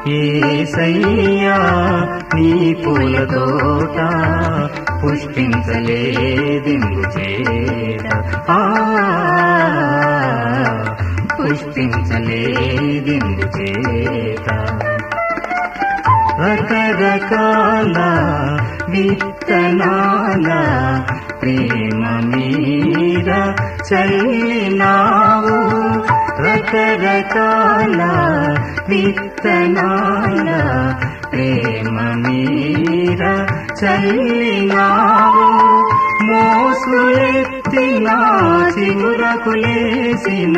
ఏసయ్యా నీ పూల తోట పుష్పించలేదెందు చేత ఆ పుష్పించలేదెందు చేత రకరకాల విత్తనాల ప్రేమ మీద చల్లినావు రకరకాల విత్తనాల ప్రేమ మీద చల్లినావు మోసులెత్తిన చిగురకులేసిన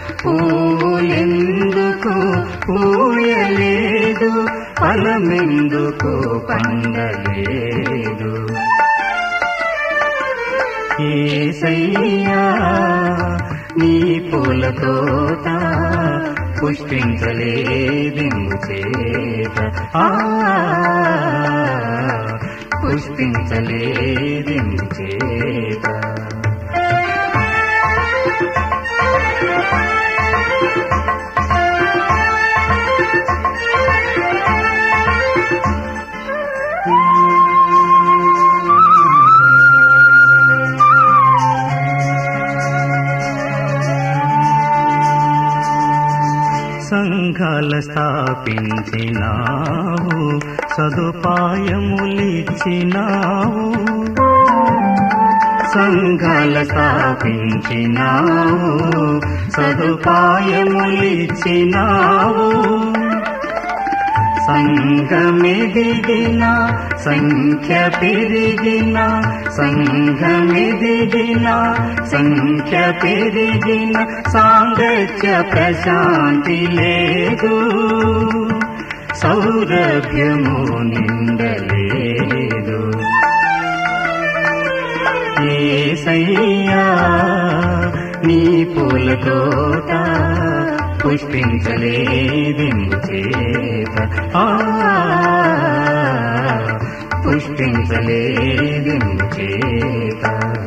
పూలెందుకు పూయలేదు ఫలమెందుకు పండలేదు ఏసయ్యా నీ పూల తోట పుష్పించలేదెందు చేత ఆ పుష్పించలేదెందు చేత సంఘాల స్థాపించినావు సదుపాయములిచ్చినావు సంఘాల స్థాపించినావు సదుపాయములిచ్చినావు సంఘమెదిగిన సంఖ్య పెరిగిన సంఘమెదిగిన సంఖ్య పెరిగిన సాంగత్య ప్రశాంతి లేదు సౌరభ్యము నిండలేదు ఏసయ్యా నీ పూల తోట పుష్పించలేదెందు చేత ఆ పుష్పించలేదెందు చేత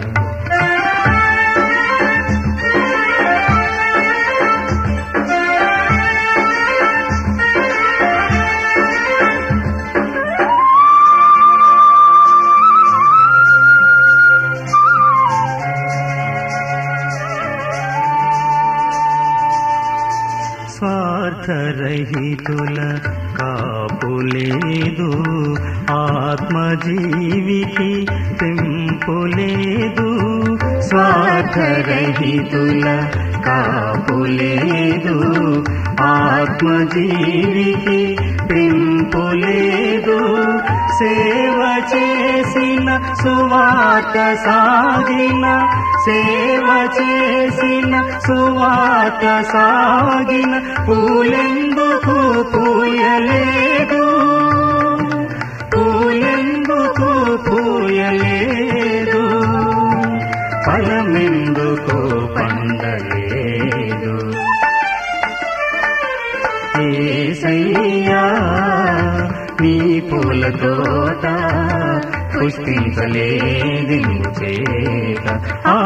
స్వార్థరహితుల కాపులేదు ఆత్మజీవికి తెంపులేదు స్వార్థరహితుల కాపులేదు ఆత్మజీవికి తెంపులేదు సేవ చేసిన సువాత సాగిన సేవ చేసిన సువాత సాగిన పూలెందుకు పూయలేదు పూలెందుకు పూయలేదు ఫలమెందుకు పండలేదు ఏసయ్యా నీ పూల తోట పుష్పించలేదెందు చేత ఆ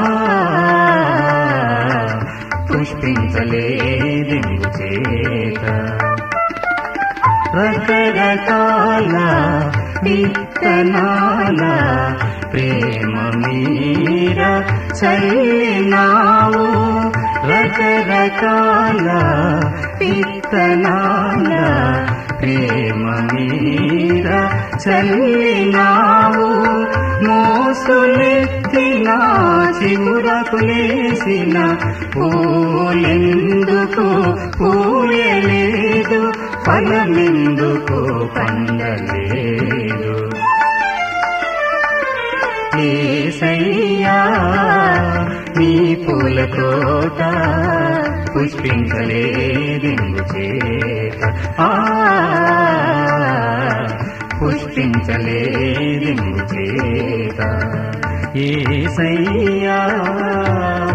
పుష్పించలేదెందు చేత రకరకాల విత్తనాల ప్రేమ మీర చల్లినావు రకరకాల విత్తనాల ప్రేమ మీర చల్లినావు మోసులెత్తిన చిగురకులేసిన పూలెందుకు పూయలేదు ఫలమెందుకు పండలేదు ఏసయ్యా నీ పూల తోట పుష్పించలేదెందు చేత ఆ పుష్పించలేదెందు చేత ఏసయ్యా